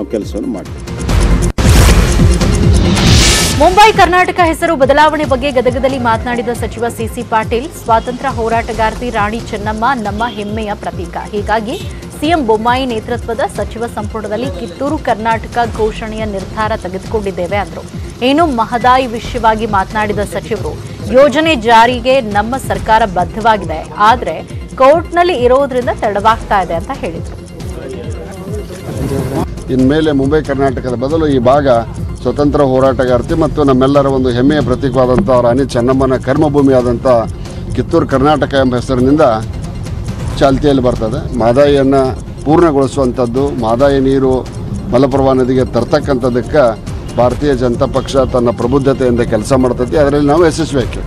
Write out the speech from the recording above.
ನಾವು ಕೆಲಸವನ್ನು ಮಾಡ್ತೀವಿ ಮುಂಬೈ ಕರ್ನಾಟಕ ಹೆಸರು ಬದಲಾವಣೆ ಬಗ್ಗೆ ಗದಗದಲ್ಲಿ ಮಾತನಾಡಿದ ಸಚಿವ ಸಿಸಿ ಪಾಟೀಲ್ ಸ್ವಾತಂತ್ರ್ಯ ಹೋರಾಟಗಾರ್ತಿ ರಾಣಿ ಚೆನ್ನಮ್ಮ ನಮ್ಮ ಹೆಮ್ಮೆಯ ಪ್ರತೀಕ ಹೀಗಾಗಿ ಸಿಎಂ ಬೊಮ್ಮಾಯಿ ನೇತೃತ್ವದ ಸಚಿವ ಸಂಪುಟದಲ್ಲಿ ಕಿತ್ತೂರು ಕರ್ನಾಟಕ ಘೋಷಣೆಯ ನಿರ್ಧಾರ ತೆಗೆದುಕೊಂಡಿದ್ದೇವೆ ಅಂದರು ಏನು ಮಹದಾಯಿ ವಿಷಯವಾಗಿ ಮಾತನಾಡಿದ ಸಚಿವರು ಯೋಜನೆ ಜಾರಿಗೆ ನಮ್ಮ ಸರ್ಕಾರ ಬದ್ಧವಾಗಿದೆ ಆದರೆ ಕೋರ್ಟ್ನಲ್ಲಿ ಇರೋದ್ರಿಂದ ತಡವಾಗ್ತಾ ಇದೆ ಅಂತ ಹೇಳಿದರು ಇನ್ಮೇಲೆ ಮುಂಬೈ ಕರ್ನಾಟಕದ ಬದಲು ಈ ಭಾಗ ಸ್ವತಂತ್ರ ಹೋರಾಟಗಾರ್ತಿ ಮತ್ತು ನಮ್ಮೆಲ್ಲರ ಒಂದು ಹೆಮ್ಮೆಯ ಪ್ರತೀಕವಾದಂಥ ರಾಣಿ ಚೆನ್ನಮ್ಮನ ಕರ್ಮಭೂಮಿಯಾದಂಥ ಕಿತ್ತೂರು ಕರ್ನಾಟಕ ಎಂಬ ಹೆಸರಿನಿಂದ ಚಾಲ್ತಿಯಲ್ಲಿ ಬರ್ತದೆ ಮಾದಾಯಿಯನ್ನು ಪೂರ್ಣಗೊಳಿಸುವಂಥದ್ದು ಮಾದಾಯಿ ನೀರು ಮಲಪ್ರಭಾ ನದಿಗೆ ತರ್ತಕ್ಕಂಥದ್ದಕ್ಕೆ ಭಾರತೀಯ ಜನತಾ ಪಕ್ಷ ತನ್ನ ಪ್ರಬುದ್ಧತೆಯಿಂದ ಕೆಲಸ ಮಾಡ್ತೈತಿ ಅದರಲ್ಲಿ ನಾವು ಯಶಸ್ವಿ ಆಯ್ಕೆ